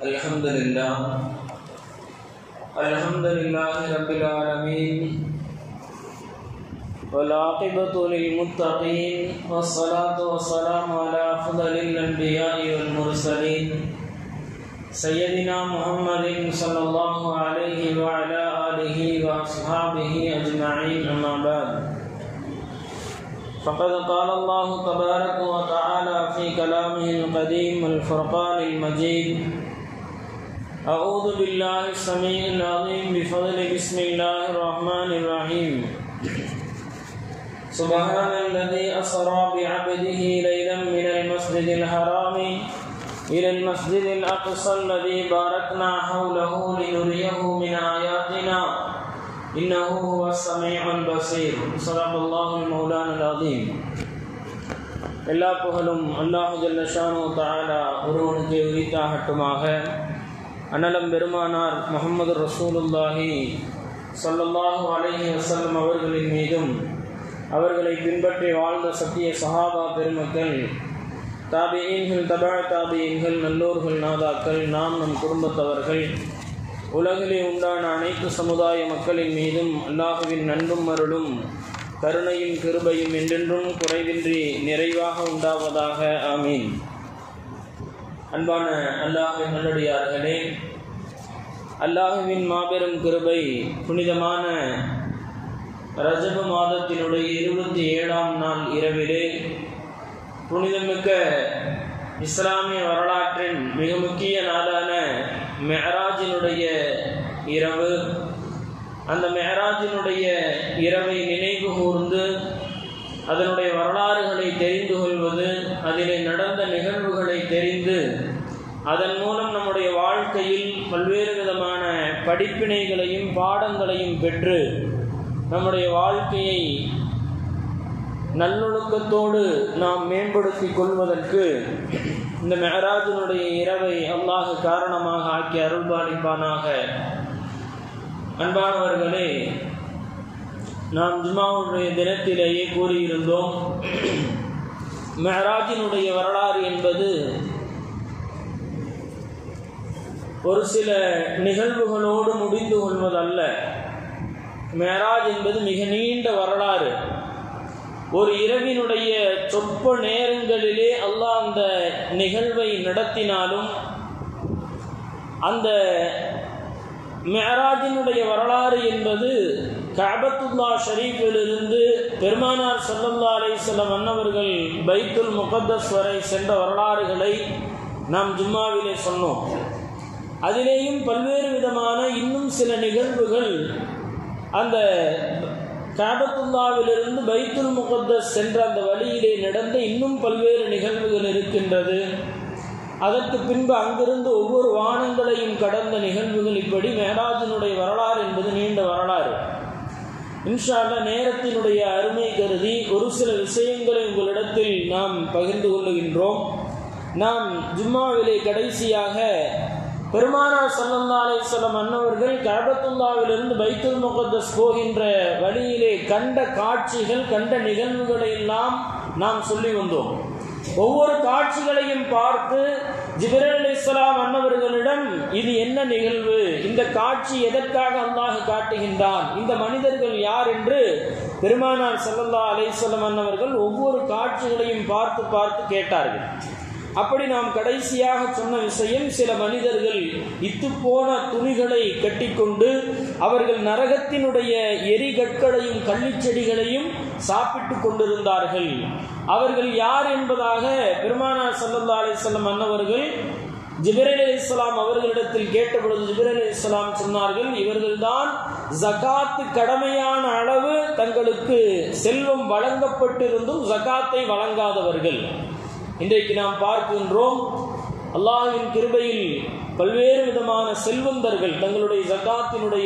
الحمد لله الحمد لله رب العالمين والعاقبة للمتقين والصلاة والسلام على أفضل الأنبياء والمرسلين سيدنا محمد صلى الله عليه وعلى آله وأصحابه أجمعين أما بعد فقد قال الله تبارك وتعالى في كلامه القديم الفرقان المجيد أعوذ بالله السميع العظيم بفضل بسم الله الرحمن الرحيم سبحان الذي أسرى بعبده ليلا من المسجد الحرام إلى المسجد الأقصى الذي باركنا حوله لنريه من آياتنا إنه هو السميع البصير صدق الله المولان العظيم எல்லா புகழும் அல்லாஹு ஜல்லஷானு தாலா ஒருவனுக்கு உரித்தாகட்டுமாக அனலம் பெருமானார் முகமது ரசூலுல்லாஹி சொல்லல்லாஹு அலைஹி வசல்லம் அவர்களின் மீதும் அவர்களை பின்பற்றி வாழ்ந்த சத்திய சஹாபா பெருமக்கள் தாபியீன்கள் தபா தாபியீன்கள் நல்லோர்கள் நாதாக்கள் நாம் நம் குடும்பத்தவர்கள் உலகிலே உண்டான அனைத்து சமுதாய மக்களின் மீதும் அல்லாஹுவின் நன்றும் அருளும் கருணையும் கிருபையும் என்றென்றும் குறைவின்றி நிறைவாக உண்டாவதாக ஆமீன் அன்பான அல்லாஹின் நல்லடியார்களே அல்லாஹுவின் மாபெரும் கிருபை புனிதமான ரஜப மாதத்தினுடைய இருபத்தி ஏழாம் நாள் இரவிலே புனிதமிக்க இஸ்லாமிய வரலாற்றின் மிக முக்கிய நாளான மெஹராஜினுடைய இரவு அந்த மெஹராஜினுடைய இரவை நினைவு கூர்ந்து அதனுடைய வரலாறுகளை தெரிந்து கொள்வது அதிலே நடந்த நிகழ்வுகளை தெரிந்து அதன் மூலம் நம்முடைய வாழ்க்கையில் பல்வேறு விதமான படிப்பினைகளையும் பாடங்களையும் பெற்று நம்முடைய வாழ்க்கையை நல்லொழுக்கத்தோடு நாம் மேம்படுத்தி கொள்வதற்கு இந்த மெஹராஜினுடைய இரவை அல்லாஹ் காரணமாக ஆக்கி அருள்பாலிப்பானாக அன்பானவர்களே நாம் ஜுமாவுடைய தினத்திலேயே கூறியிருந்தோம் மெஹராஜினுடைய வரலாறு என்பது ஒரு சில நிகழ்வுகளோடு முடிந்து கொள்வதல்ல மேராஜ் என்பது மிக நீண்ட வரலாறு ஒரு இரவினுடைய சொற்ப நேரங்களிலே அல்லாஹ் அந்த நிகழ்வை நடத்தினாலும் அந்த மெஹராஜினுடைய வரலாறு என்பது கபத்துல்லா ஷரீஃபிலிருந்து பெருமானார் சல்லல்லா அலிஸ்லம் அன்னவர்கள் பைத்துல் முகத்தஸ் வரை சென்ற வரலாறுகளை நாம் ஜும்மாவிலே சொன்னோம் அதிலேயும் பல்வேறு விதமான இன்னும் சில நிகழ்வுகள் அந்த காபத்துல்லாவிலிருந்து பைத்துல் முகத்தஸ் சென்ற அந்த வழியிலே நடந்த இன்னும் பல்வேறு நிகழ்வுகள் இருக்கின்றது அதற்கு பின்பு அங்கிருந்து ஒவ்வொரு வானங்களையும் கடந்த நிகழ்வுகள் இப்படி மேராஜினுடைய வரலாறு என்பது நீண்ட வரலாறு இன்ஷால்ல நேரத்தினுடைய அருமை கருதி ஒரு சில விஷயங்களை உங்களிடத்தில் நாம் பகிர்ந்து கொள்ளுகின்றோம் நாம் ஜும்மாவிலே கடைசியாக பெருமானார் சல்லல்லா அலிஸ்லம் அன்னவர்கள் கபத்துல்லாவிலிருந்து பைத்துல் முகத்தஸ் போகின்ற வழியிலே கண்ட காட்சிகள் கண்ட நிகழ்வுகளை எல்லாம் நாம் சொல்லி வந்தோம் ஒவ்வொரு காட்சிகளையும் பார்த்து ஜிபரல் அலி இஸ்லாம் அன்னவர்களிடம் இது என்ன நிகழ்வு இந்த காட்சி எதற்காக அல்லாஹ் காட்டுகின்றான் இந்த மனிதர்கள் யார் என்று பெருமானார் சல்லல்லா அலிஸ்லாம் அன்னவர்கள் ஒவ்வொரு காட்சிகளையும் பார்த்து பார்த்து கேட்டார்கள் அப்படி நாம் கடைசியாக சொன்ன விஷயம் சில மனிதர்கள் இத்துப்போன துணிகளை கட்டிக்கொண்டு அவர்கள் நரகத்தினுடைய எரிகற்களையும் கள்ளிச்செடிகளையும் சாப்பிட்டு கொண்டிருந்தார்கள் அவர்கள் யார் என்பதாக பெருமானார் சல்லல்லா அலிசல்லம் அன்னவர்கள் ஜிபரல் அலி இஸ்லாம் அவர்களிடத்தில் கேட்டபொழுது ஜிபரல் அலி இஸ்லாம் சொன்னார்கள் இவர்கள்தான் ஜகாத்து கடமையான அளவு தங்களுக்கு செல்வம் வழங்கப்பட்டிருந்தும் ஜகாத்தை வழங்காதவர்கள் இன்றைக்கு நாம் பார்க்கின்றோம் அல்லாஹின் கிருபையில் பல்வேறு விதமான செல்வந்தர்கள் தங்களுடைய ஜக்காத்தினுடைய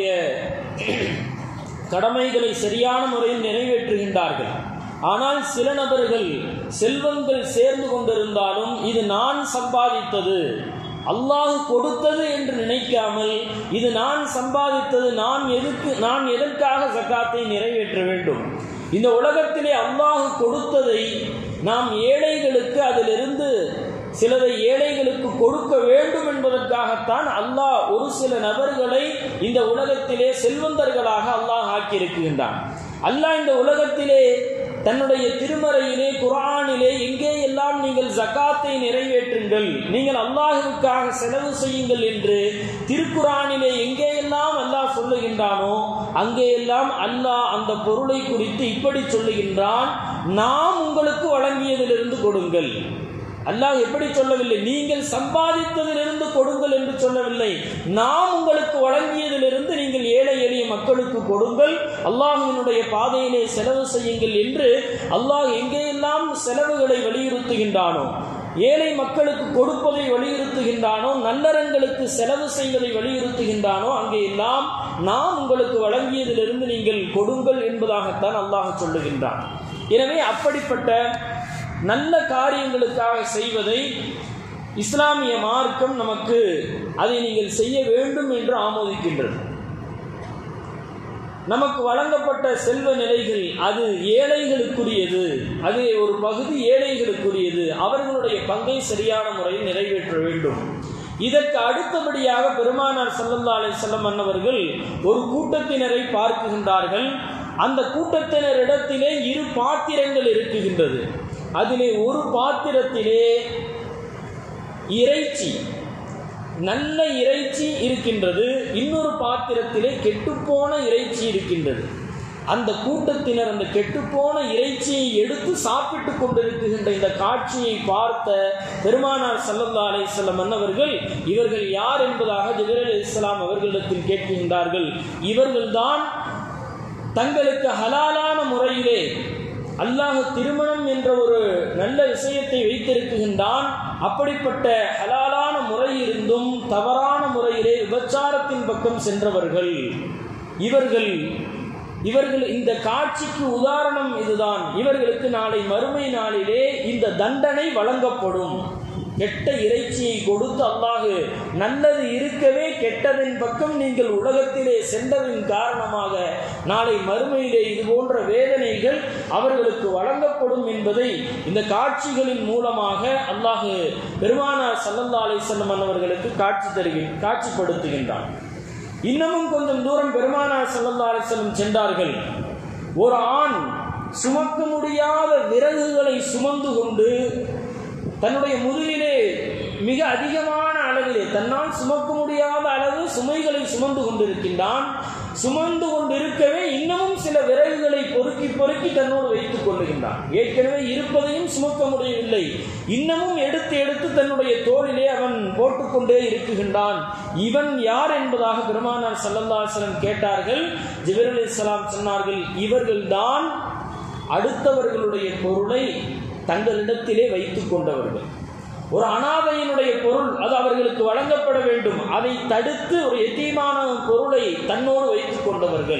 கடமைகளை சரியான முறையில் நிறைவேற்றுகின்றார்கள் ஆனால் சில நபர்கள் செல்வங்கள் சேர்ந்து கொண்டிருந்தாலும் இது நான் சம்பாதித்தது அல்லாஹ் கொடுத்தது என்று நினைக்காமல் இது நான் சம்பாதித்தது நான் எதுக்கு நான் எதற்காக ஜக்காத்தை நிறைவேற்ற வேண்டும் இந்த உலகத்திலே அல்லாஹ் கொடுத்ததை நாம் ஏழைகளுக்கு அதிலிருந்து சிலதை ஏழைகளுக்கு கொடுக்க வேண்டும் என்பதற்காக என்பதற்காகத்தான் அல்லாஹ் ஒரு சில நபர்களை இந்த உலகத்திலே செல்வந்தர்களாக அல்லாஹ் ஆக்கியிருக்கின்றான் அல்லாஹ் இந்த உலகத்திலே தன்னுடைய திருமறையிலே குரானிலே எங்கே எல்லாம் நீங்கள் ஜக்காத்தை நிறைவேற்றுங்கள் நீங்கள் அல்லாஹுக்காக செலவு செய்யுங்கள் என்று திருக்குரானிலே எங்கே எல்லாம் அல்லாஹ் சொல்லுகின்றானோ அங்கே எல்லாம் அல்லாஹ் அந்த பொருளை குறித்து இப்படி சொல்லுகின்றான் நாம் உங்களுக்கு வழங்கியதிலிருந்து கொடுங்கள் அல்லாஹ் எப்படி சொல்லவில்லை நீங்கள் சம்பாதித்ததிலிருந்து கொடுங்கள் என்று சொல்லவில்லை நாம் உங்களுக்கு வழங்கியதிலிருந்து நீங்கள் ஏழை எளிய மக்களுக்கு கொடுங்கள் அல்லாஹினுடைய பாதையிலே செலவு செய்யுங்கள் என்று அல்லாஹ் எங்கேயெல்லாம் செலவுகளை வலியுறுத்துகின்றானோ ஏழை மக்களுக்கு கொடுப்பதை வலியுறுத்துகின்றானோ நல்லறங்களுக்கு செலவு செய்வதை வலியுறுத்துகின்றானோ அங்கே எல்லாம் நாம் உங்களுக்கு வழங்கியதிலிருந்து நீங்கள் கொடுங்கள் என்பதாகத்தான் அல்லாஹ் சொல்லுகின்றான் எனவே அப்படிப்பட்ட நல்ல காரியங்களுக்காக செய்வதை இஸ்லாமிய மார்க்கம் நமக்கு அதை நீங்கள் செய்ய வேண்டும் என்று ஆமோதிக்கின்றது நமக்கு வழங்கப்பட்ட செல்வ நிலைகள் அது ஏழைகளுக்குரியது அது ஒரு பகுதி ஏழைகளுக்குரியது அவர்களுடைய பங்கை சரியான முறையில் நிறைவேற்ற வேண்டும் இதற்கு அடுத்தபடியாக பெருமானார் சல்லல்லா அலிசல்லம் அன்னவர்கள் ஒரு கூட்டத்தினரை பார்க்குகின்றார்கள் அந்த கூட்டத்தினரிடத்திலே இரு பாத்திரங்கள் இருக்குகின்றது அதிலே ஒரு பாத்திரத்திலே இறைச்சி நல்ல இறைச்சி இருக்கின்றது இன்னொரு பாத்திரத்திலே கெட்டுப்போன இறைச்சி இருக்கின்றது அந்த கூட்டத்தினர் அந்த கெட்டுப்போன இறைச்சியை எடுத்து சாப்பிட்டு கொண்டிருக்கின்ற இந்த காட்சியை பார்த்த பெருமானார் சல்லல்லா அலிஸ்லாம் அன்னவர்கள் இவர்கள் யார் என்பதாக ஜிபர் அலி இஸ்லாம் அவர்களிடத்தில் கேட்கின்றார்கள் இவர்கள்தான் தங்களுக்கு ஹலாலான முறையிலே அல்லாஹ் திருமணம் என்ற ஒரு நல்ல விஷயத்தை வைத்திருக்குகின்றான் அப்படிப்பட்ட ஹலாலான முறை இருந்தும் தவறான முறையிலே விபச்சாரத்தின் பக்கம் சென்றவர்கள் இவர்கள் இவர்கள் இந்த காட்சிக்கு உதாரணம் இதுதான் இவர்களுக்கு நாளை மறுமை நாளிலே இந்த தண்டனை வழங்கப்படும் கெட்ட இறைச்சியை கொடுத்து அல்லாஹு நல்லது இருக்கவே கெட்டதின் பக்கம் நீங்கள் உலகத்திலே சென்றதின் காரணமாக நாளை மறுமையிலே இது போன்ற வேதனைகள் அவர்களுக்கு வழங்கப்படும் என்பதை இந்த காட்சிகளின் மூலமாக அல்லாஹு பெருமானார் சல்லல்லா அலிசல்லம் அவர்களுக்கு காட்சி தருகின் காட்சிப்படுத்துகின்றான் இன்னமும் கொஞ்சம் தூரம் பெருமானார் சல்லல்லா அலிசல்லம் சென்றார்கள் ஒரு ஆண் சுமக்க முடியாத விறகுகளை சுமந்து கொண்டு தன்னுடைய முதுகிலே மிக அதிகமான அளவிலே தன்னால் சுமக்க முடியாத அளவு சுமைகளை சுமந்து கொண்டிருக்கின்றான் சுமந்து கொண்டிருக்கவே இன்னமும் சில விறகுகளை பொறுக்கி பொறுக்கி தன்னோடு வைத்துக் கொள்ளுகின்றான் ஏற்கனவே இருப்பதையும் சுமக்க முடியவில்லை இன்னமும் எடுத்து எடுத்து தன்னுடைய தோளிலே அவன் போட்டுக்கொண்டே இருக்குகின்றான் இவன் யார் என்பதாக பெருமானார் சல்லல்லாசலம் கேட்டார்கள் ஜிபர் அலி இஸ்லாம் சொன்னார்கள் இவர்கள்தான் அடுத்தவர்களுடைய பொருளை தங்களிடத்திலே வைத்துக் கொண்டவர்கள் ஒரு அனாதையினுடைய பொருள் அது அவர்களுக்கு வழங்கப்பட வேண்டும் அதை தடுத்து ஒரு எத்தீமான பொருளை தன்னோடு வைத்துக் கொண்டவர்கள்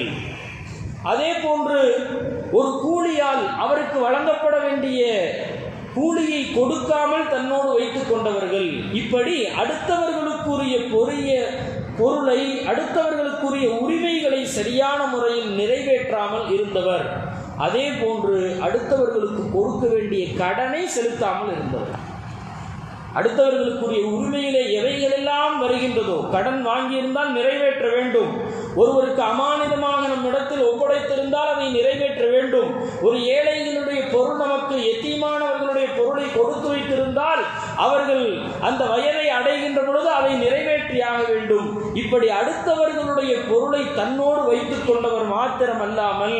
அதே போன்று ஒரு கூலியால் அவருக்கு வழங்கப்பட வேண்டிய கூலியை கொடுக்காமல் தன்னோடு வைத்துக் கொண்டவர்கள் இப்படி அடுத்தவர்களுக்குரிய பொரிய பொருளை அடுத்தவர்களுக்குரிய உரிமைகளை சரியான முறையில் நிறைவேற்றாமல் இருந்தவர் அதே போன்று அடுத்தவர்களுக்கு கொடுக்க வேண்டிய கடனை செலுத்தாமல் இருந்தவர் அடுத்தவர்களுக்குரிய உரிமையிலே எவைகளெல்லாம் வருகின்றதோ கடன் வாங்கியிருந்தால் நிறைவேற்ற வேண்டும் ஒருவருக்கு அமானிதமாக நம் இடத்தில் ஒப்படைத்திருந்தால் அதை நிறைவேற்ற வேண்டும் ஒரு ஏழைகளுடைய பொருள் நமக்கு எத்தியமானவர்களுடைய பொருளை கொடுத்து வைத்திருந்தால் அவர்கள் அந்த வயதை அடைகின்ற பொழுது அதை நிறைவேற்றியாக வேண்டும் இப்படி அடுத்தவர்களுடைய பொருளை தன்னோடு வைத்துக் கொண்டவர் மாத்திரம் அல்லாமல்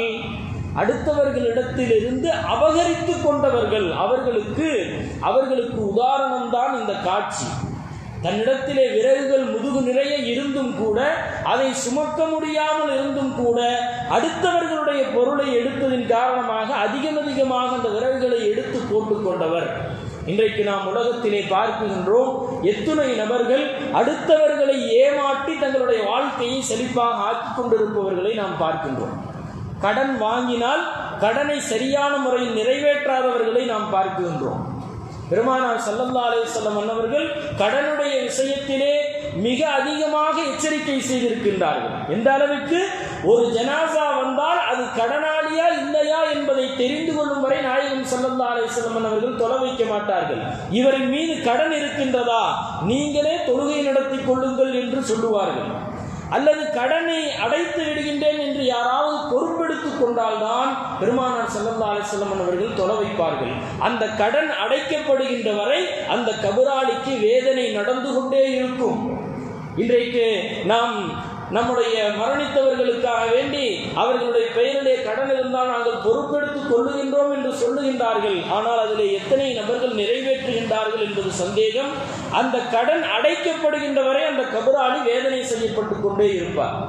அடுத்தவர்களிடத்திலிருந்து அபகரித்து கொண்டவர்கள் அவர்களுக்கு அவர்களுக்கு உதாரணம் தான் இந்த காட்சி தன்னிடத்திலே விறகுகள் முதுகு நிறைய இருந்தும் கூட அதை சுமக்க முடியாமல் இருந்தும் கூட அடுத்தவர்களுடைய பொருளை எடுத்ததின் காரணமாக அதிகம் அதிகமாக அந்த விறகுகளை எடுத்து போட்டுக் கொண்டவர் இன்றைக்கு நாம் உலகத்திலே பார்க்கின்றோம் எத்துணை நபர்கள் அடுத்தவர்களை ஏமாற்றி தங்களுடைய வாழ்க்கையை செழிப்பாக ஆக்கிக் கொண்டிருப்பவர்களை நாம் பார்க்கின்றோம் கடன் வாங்கினால் கடனை சரியான முறையில் நிறைவேற்றாதவர்களை நாம் பார்க்கின்றோம் பெருமானார் சல்லல்லா அலிசல்லம் அன்னவர்கள் கடனுடைய விஷயத்திலே மிக அதிகமாக எச்சரிக்கை செய்திருக்கின்றார்கள் எந்த அளவுக்கு ஒரு ஜனாசா வந்தால் அது கடனாளியா இல்லையா என்பதை தெரிந்து கொள்ளும் வரை நாயகம் ஸல்லல்லாஹு அலைஹி வஸல்லம் அவர்கள் தொலை வைக்க மாட்டார்கள் இவரின் மீது கடன் இருக்கின்றதா நீங்களே தொழுகை நடத்தி கொள்ளுங்கள் என்று சொல்லுவார்கள் அல்லது கடனை அடைத்து விடுகின்றேன் என்று யாராவது பொறுப்பெடுத்துக் கொண்டால்தான் பெருமானார் ஸல்லல்லாஹு அலைஹி வஸல்லம் அவர்கள் தொலை வைப்பார்கள் அந்த கடன் அடைக்கப்படுகின்ற வரை அந்த கபராளிக்கு வேதனை நடந்து கொண்டே இருக்கும் இன்றைக்கு நாம் நம்முடைய மரணித்தவர்களுக்காக வேண்டி அவர்களுடைய பெயரிலே கடன் இருந்தால் நாங்கள் பொறுப்பெடுத்துக் கொள்ளுகின்றோம் என்று சொல்லுகின்றார்கள் ஆனால் அதிலே எத்தனை நபர்கள் நிறைவேற்றுகின்றார்கள் என்பது சந்தேகம் அந்த கடன் அடைக்கப்படுகின்ற வரை அந்த கபராளி வேதனை செய்யப்பட்டு கொண்டே இருப்பார்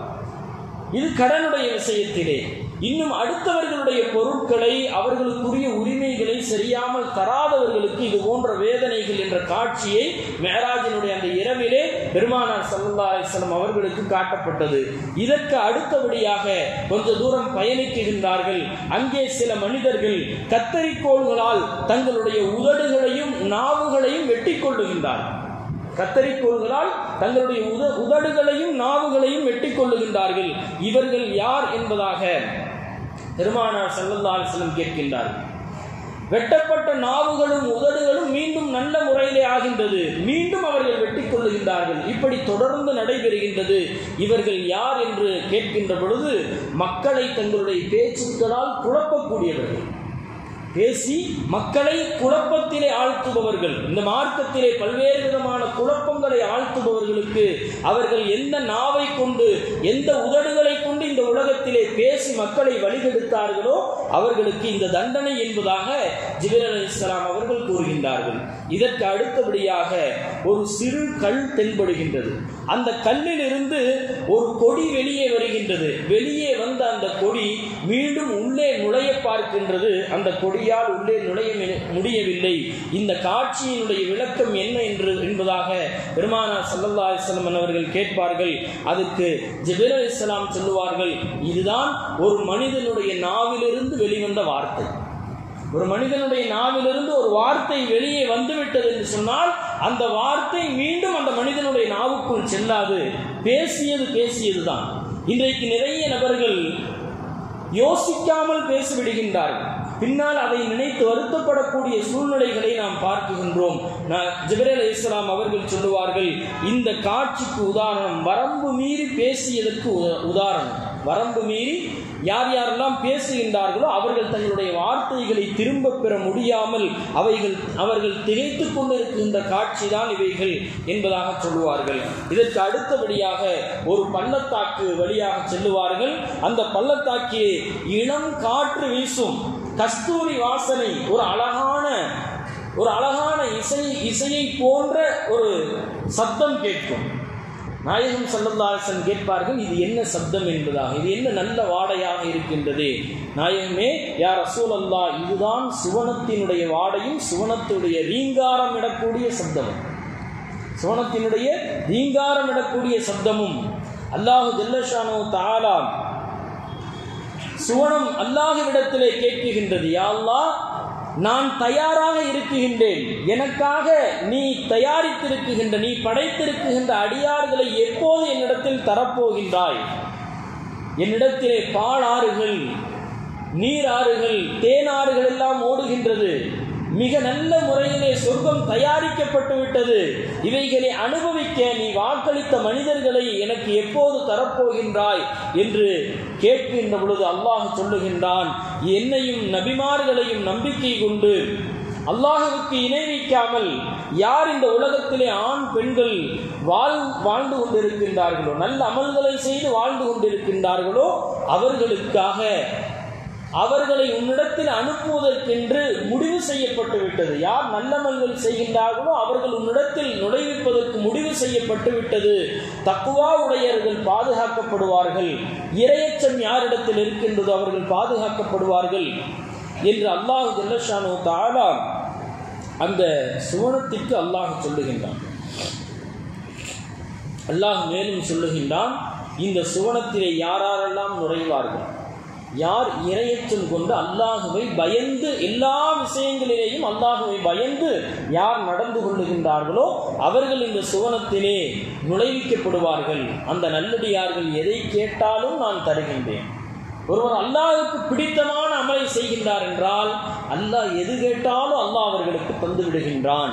இது கடனுடைய விஷயத்திலே இன்னும் அடுத்தவர்களுடைய பொருட்களை அவர்களுக்குரிய உரிமைகளை சரியாமல் தராதவர்களுக்கு இது போன்ற வேதனைகள் என்ற காட்சியை மேராஜினுடைய அந்த இரவிலே பெருமானார் சல்லா அலிஸ்லாம் அவர்களுக்கு காட்டப்பட்டது இதற்கு அடுத்தபடியாக கொஞ்ச தூரம் பயணிக்கின்றார்கள் அங்கே சில மனிதர்கள் கத்தரிக்கோள்களால் தங்களுடைய உதடுகளையும் நாவுகளையும் வெட்டி கொள்ளுகின்றார்கள் கத்தரிக்கோள்களால் தங்களுடைய உத உதடுகளையும் நாவுகளையும் வெட்டி கொள்ளுகின்றார்கள் இவர்கள் யார் என்பதாக பெருமானார் சல்லல்லா அலிஸ்லம் கேட்கின்றார்கள் வெட்டப்பட்ட நாவுகளும் உதடுகளும் மீண்டும் நல்ல முறையிலே ஆகின்றது மீண்டும் அவர்கள் வெட்டி கொள்ளுகின்றார்கள் இப்படி தொடர்ந்து நடைபெறுகின்றது இவர்கள் யார் என்று கேட்கின்ற பொழுது மக்களை தங்களுடைய பேச்சுக்களால் குழப்பக்கூடியவர்கள் பேசி மக்களை குழப்பத்திலே ஆழ்த்துபவர்கள் இந்த மார்க்கத்திலே பல்வேறு விதமான குழப்பங்களை ஆழ்த்துபவர்களுக்கு அவர்கள் எந்த நாவை கொண்டு எந்த உதடுகளை கொண்டு இந்த உலகத்திலே பேசி மக்களை வழிகெடுத்தார்களோ அவர்களுக்கு இந்த தண்டனை என்பதாக ஜிபிர் அலி இஸ்லாம் அவர்கள் கூறுகின்றார்கள் இதற்கு அடுத்தபடியாக ஒரு சிறு கல் தென்படுகின்றது அந்த கல்லில் இருந்து ஒரு கொடி வெளியே வருகின்றது வெளியே வந்த அந்த கொடி மீண்டும் உள்ளே நுழைய பார்க்கின்றது அந்த கொடியால் உள்ளே நுழைய மி- முடியவில்லை இந்த காட்சியினுடைய விளக்கம் என்ன என்று என்பதாக பெருமானார் சல்லல்லா அலிஸ்லாம் அவர்கள் கேட்பார்கள் அதுக்கு ஜிபிர் அலி இஸ்லாம் சொல்லுவார்கள் இதுதான் ஒரு மனிதனுடைய நாவிலிருந்து வெளிவந்த வார்த்தை ஒரு மனிதனுடைய நாவிலிருந்து ஒரு வார்த்தை வெளியே வந்துவிட்டது என்று சொன்னால் அந்த வார்த்தை மீண்டும் அந்த மனிதனுடைய நாவுக்குள் செல்லாது பேசியது பேசியதுதான் இன்றைக்கு நிறைய நபர்கள் யோசிக்காமல் பேசிவிடுகின்றார்கள் பின்னால் அதை நினைத்து வருத்தப்படக்கூடிய சூழ்நிலைகளை நாம் பார்க்கின்றோம் நான் ஜிப்ரேல் இஸ்லாம் அவர்கள் சொல்லுவார்கள் இந்த காட்சிக்கு உதாரணம் வரம்பு மீறி பேசியதற்கு உத- உதாரணம் வரம்பு மீறி யார் யாரெல்லாம் பேசுகின்றார்களோ அவர்கள் தங்களுடைய வார்த்தைகளை திரும்ப பெற முடியாமல் அவைகள் அவர்கள் திகைத்துக் கொண்டிருக்கின்ற காட்சிதான் இவைகள் என்பதாக சொல்லுவார்கள் இதற்கு அடுத்தபடியாக ஒரு பள்ளத்தாக்கு வழியாக செல்லுவார்கள் அந்த பள்ளத்தாக்கிலே இளம் காற்று வீசும் கஸ்தூரி வாசனை ஒரு அழகான ஒரு அழகான இசை இசையை போன்ற ஒரு சத்தம் கேட்கும் நாயகம் சல்லல்லாசன் கேட்பார்கள் இது என்ன சப்தம் என்பதாக இது என்ன நல்ல வாடையாக இருக்கின்றது நாயகமே யார் ரசூல் அல்லா இதுதான் சுவனத்தினுடைய வாடையும் சுவனத்துடைய ரீங்காரம் இடக்கூடிய சப்தமும் சுவனத்தினுடைய ரீங்காரம் இடக்கூடிய சப்தமும் அல்லாஹு ஜல்லஷானோ தாலா சுவனம் அல்லாஹ்விடத்திலே கேட்குகின்றது யா அல்லாஹ் நான் தயாராக இருக்குகின்றேன் எனக்காக நீ தயாரித்திருக்குகின்ற நீ படைத்திருக்குகின்ற அடியார்களை எப்போது என்னிடத்தில் தரப்போகின்றாய் என்னிடத்திலே பாலாறுகள் நீராறுகள் தேனாறுகள் எல்லாம் ஓடுகின்றது மிக நல்ல முறையிலே சொர்க்கம் தயாரிக்கப்பட்டு விட்டது இவைகளை அனுபவிக்க நீ வாக்களித்த மனிதர்களை எனக்கு எப்போது தரப்போகின்றாய் என்று கேட்கின்ற பொழுது அல்லாஹ் சொல்லுகின்றான் என்னையும் நபிமார்களையும் நம்பிக்கை கொண்டு அல்லாஹுவுக்கு இணை வைக்காமல் யார் இந்த உலகத்திலே ஆண் பெண்கள் வாழ் வாழ்ந்து கொண்டிருக்கின்றார்களோ நல்ல அமல்களை செய்து வாழ்ந்து கொண்டிருக்கின்றார்களோ அவர்களுக்காக அவர்களை உன்னிடத்தில் அனுப்புவதற்கென்று முடிவு செய்யப்பட்டு விட்டது யார் நல்லமல்கள் செய்கின்றார்களோ அவர்கள் உன்னிடத்தில் நுழைவிப்பதற்கு முடிவு செய்யப்பட்டு விட்டது தக்குவா உடையவர்கள் பாதுகாக்கப்படுவார்கள் இரையச்சம் யாரிடத்தில் இருக்கின்றதோ அவர்கள் பாதுகாக்கப்படுவார்கள் என்று அல்லாஹ் ஜல்லஷானு தாலா அந்த சுவனத்திற்கு அல்லாஹ் சொல்லுகின்றான் அல்லாஹ் மேலும் சொல்லுகின்றான் இந்த சுவனத்திலே யாரெல்லாம் நுழைவார்கள் யார் இரையச்சம் கொண்டு அல்லாஹுவை பயந்து எல்லா விஷயங்களிலேயும் அல்லாஹுவை பயந்து யார் நடந்து கொள்ளுகின்றார்களோ அவர்கள் இந்த சுவனத்திலே நுழைவிக்கப்படுவார்கள் அந்த நல்லடியார்கள் எதை கேட்டாலும் நான் தருகின்றேன் ஒருவர் அல்லாஹுக்கு பிடித்தமான அமலை செய்கின்றார் என்றால் அல்லாஹ் எது கேட்டாலும் அல்லாஹ் அவர்களுக்கு தந்து விடுகின்றான்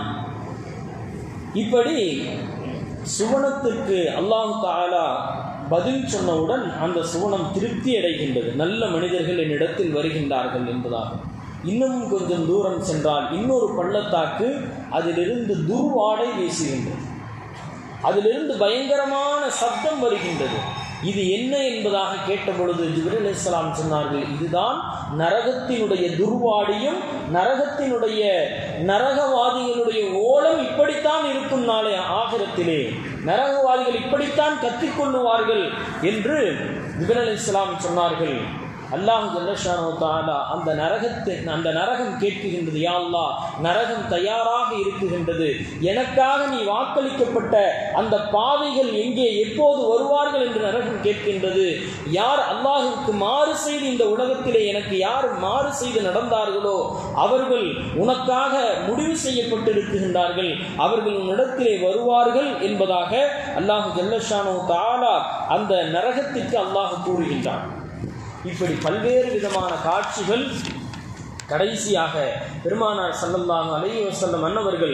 இப்படி சுவனத்திற்கு அல்லாஹு தாலா பதில் சொன்னவுடன் அந்த சுவனம் திருப்தி அடைகின்றது நல்ல மனிதர்கள் என்னிடத்தில் வருகின்றார்கள் என்பதாகும் இன்னும் கொஞ்சம் தூரம் சென்றால் இன்னொரு பள்ளத்தாக்கு அதிலிருந்து துர்வாடை வீசுகின்றது அதிலிருந்து பயங்கரமான சப்தம் வருகின்றது இது என்ன என்பதாக கேட்டபொழுது ஜிப்ரல் இஸ்லாம் சொன்னார்கள் இதுதான் நரகத்தினுடைய துர்வாடியும் நரகத்தினுடைய நரகவாதிகளுடைய ஓலம் இப்படித்தான் இருக்கும் நாளை ஆகிரத்திலே நரகவாதிகள் இப்படித்தான் கத்திக்கொள்ளுவார்கள் என்று ஜிப்ரல் இஸ்லாம் சொன்னார்கள் அல்லாஹ் ஜல்லஷானோ தாலா அந்த நரகத்தை அந்த நரகம் கேட்குகின்றது யா அல்லாஹ் நரகம் தயாராக இருக்குகின்றது எனக்காக நீ வாக்களிக்கப்பட்ட அந்த பாதைகள் எங்கே எப்போது வருவார்கள் என்று நரகம் கேட்கின்றது யார் அல்லாஹுக்கு மாறு செய்து இந்த உலகத்திலே எனக்கு யார் மாறு செய்து நடந்தார்களோ அவர்கள் உனக்காக முடிவு செய்யப்பட்டிருக்கின்றார்கள் அவர்கள் உன்னிடத்திலே வருவார்கள் என்பதாக அல்லாஹு ஜல்லஷானோ தாலா அந்த நரகத்திற்கு அல்லாஹ் கூறுகின்றான் இப்படி பல்வேறு விதமான காட்சிகள் கடைசியாக பெருமானார் சல்லல்லாஹு அலைஹி வஸல்லம் மன்னவர்கள்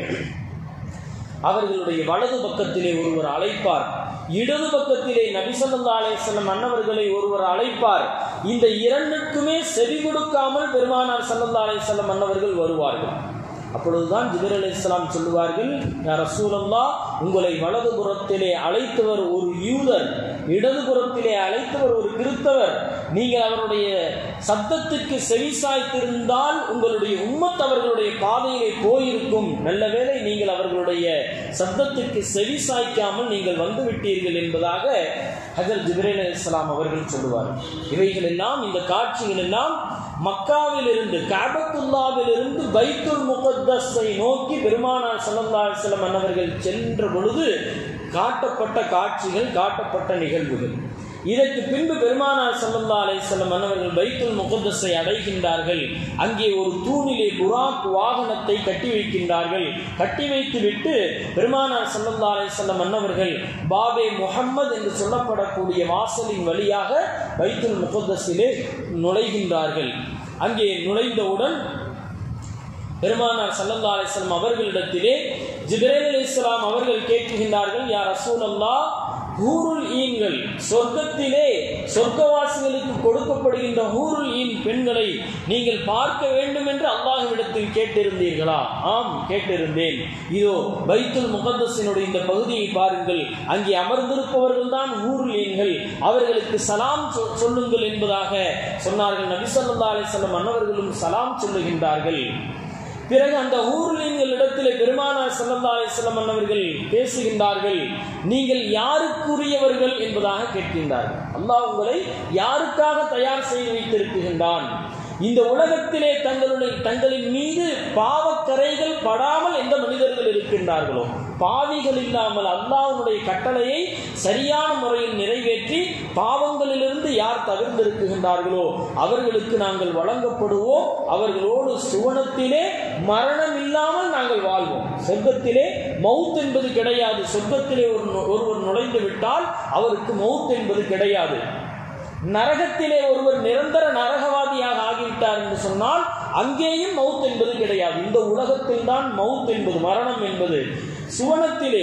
அவர்களுடைய வலது பக்கத்திலே ஒருவர் அழைப்பார் இடது பக்கத்திலே நபிசல்லா அலையம் அன்னவர்களை ஒருவர் அழைப்பார் இந்த இரண்டுக்குமே செவி கொடுக்காமல் பெருமானார் சல்லல்லா அலையம் அன்னவர்கள் வருவார்கள் அப்பொழுதுதான் ஜிபர் அலி இஸ்லாம் சொல்லுவார்கள் ரசூலல்லா உங்களை வலது புறத்திலே அழைத்தவர் ஒரு யூதர் இடது புறத்திலே அழைத்தவர் ஒரு கிறிஸ்தவர் நீங்கள் அவருடைய சத்தத்துக்கு செவிசாய்த்திருந்தால் உங்களுடைய உம்மத் அவர்களுடைய பாதையிலே போயிருக்கும் நல்ல வேளை நீங்கள் அவர்களுடைய சத்தத்துக்கு செவிசாய்க்காமல் நீங்கள் வந்து விட்டீர்கள் என்பதாக ஹஜர் ஜிப்ரேல் இஸ்லாம் அவர்கள் சொல்லுவார் இவைகள் எல்லாம் இந்த காட்சிகள் எல்லாம் மக்காவிலிருந்து காபத்துல்லாவிலிருந்து பைத்துல் முகத்தஸை நோக்கி பெருமானார் சல்லல்லா அலிஸ்லம் அன்னவர்கள் சென்ற பொழுது காட்டப்பட்ட காட்சிகள் காட்டப்பட்ட நிகழ்வுகள் இதற்கு பின்பு பெருமானார் சல்லல்லா அலிஸ்லம் அன்னவர்கள் பைத்துல் முகத்தஸை அடைகின்றார்கள் அங்கே ஒரு தூணிலே புராக் வாகனத்தை கட்டி வைக்கின்றார்கள் கட்டி வைத்து விட்டு பெருமானார் சல்லல்லா அலிஸ்லம் அன்னவர்கள் பாபே முகம்மது என்று சொல்லப்படக்கூடிய வாசலின் வழியாக பைத்துல் முகத்தஸிலே நுழைகின்றார்கள் அங்கே நுழைந்தவுடன் பெருமானார் சல்லல்லா அலிஸ்லாம் அவர்களிடத்திலே ஜிப்ரேல் அலி இஸ்லாம் அவர்கள் கேட்கின்றார்கள் யார் ரசூல் அல்லா ஹூருல் ஈன்கள் சொர்க்கத்திலே சொர்க்கவாசிகளுக்கு கொடுக்கப்படுகின்ற ஹூருல் ஈன் பெண்களை நீங்கள் பார்க்க வேண்டும் என்று அல்லாஹ்விடத்தில் கேட்டிருந்தீர்களா ஆம் கேட்டிருந்தேன் இதோ பைத்துல் முகத்தஸினுடைய இந்த பகுதியை பாருங்கள் அங்கே அமர்ந்திருப்பவர்கள் தான் ஹூருல் ஈன்கள் அவர்களுக்கு சலாம் சொல்லுங்கள் என்பதாக சொன்னார்கள் நபிசல்லா அலிஸ்லாம் அன்னவர்களும் சலாம் சொல்லுகின்றார்கள் பிறகு அந்த ஊர்லிங்களிடத்தில் பெருமானார் சல்லல்லா அலிஸ்லாம் அன்னவர்கள் பேசுகின்றார்கள் நீங்கள் யாருக்குரியவர்கள் என்பதாக கேட்கின்றார்கள் அல்லாஹ் உங்களை யாருக்காக தயார் செய்து வைத்திருக்கின்றான் இந்த உலகத்திலே தங்களுடைய தங்களின் மீது பாவக்கரைகள் படாமல் எந்த மனிதர்கள் இருக்கின்றார்களோ பாவிகள் இல்லாமல் அல்லாஹ்வுடைய கட்டளையை சரியான முறையில் நிறைவேற்றி பாவங்களிலிருந்து யார் தவிர்ந்திருக்கின்றார்களோ அவர்களுக்கு நாங்கள் வழங்கப்படுவோம் அவர்களோடு சுவனத்திலே மரணம் இல்லாமல் நாங்கள் வாழ்வோம் சொர்க்கத்திலே மவுத் என்பது கிடையாது சொர்க்கத்திலே ஒரு ஒருவர் நுழைந்து விட்டால் அவருக்கு மவுத் என்பது கிடையாது நரகத்திலே ஒருவர் நிரந்தர நரகவாதியாக ஆகிவிட்டார் என்று சொன்னால் அங்கேயும் மவுத் என்பது கிடையாது இந்த உலகத்தில் தான் மவுத் என்பது மரணம் என்பது சுவனத்திலே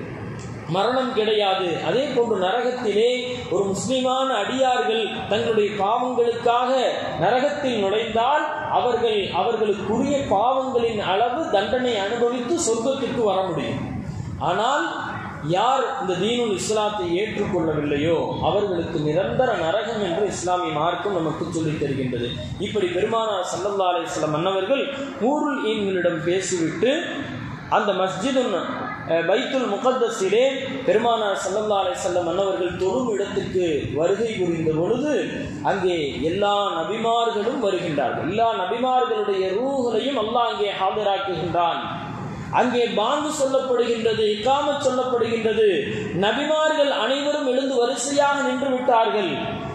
மரணம் கிடையாது அதே போன்று நரகத்திலே ஒரு முஸ்லிமான அடியார்கள் தங்களுடைய பாவங்களுக்காக நரகத்தில் நுழைந்தால் அவர்கள் அவர்களுக்குரிய பாவங்களின் அளவு தண்டனை அனுபவித்து சொர்க்கத்திற்கு வர முடியும் ஆனால் யார் இந்த தீனுல் இஸ்லாத்தை ஏற்றுக்கொள்ளவில்லையோ அவர்களுக்கு நிரந்தர நரகம் என்று இஸ்லாமிய மார்க்கம் நமக்கு சொல்லித் தருகின்றது இப்படி பெருமானார் சல்லல்லா அலிஸ்லாம் மன்னவர்கள் ஊருல் ஈன்களிடம் பேசிவிட்டு அந்த மஸ்ஜிதுன் பைத்துல் முகத்தஸிலே பெருமானார் சல்லல்லா அலிசல்லம் மன்னவர்கள் தொழும் இடத்துக்கு வருகை புரிந்த பொழுது அங்கே எல்லா நபிமார்களும் வருகின்றார்கள் எல்லா நபிமார்களுடைய ரூகளையும் அல்லாஹ் அங்கே ஆஜராக்குகின்றான் அங்கே பாங்கு சொல்லப்படுகின்றது இக்காமத் சொல்லப்படுகின்றது நபிமார்கள் அனைவரும் எழுந்து வரிசையாக நின்று விட்டார்கள்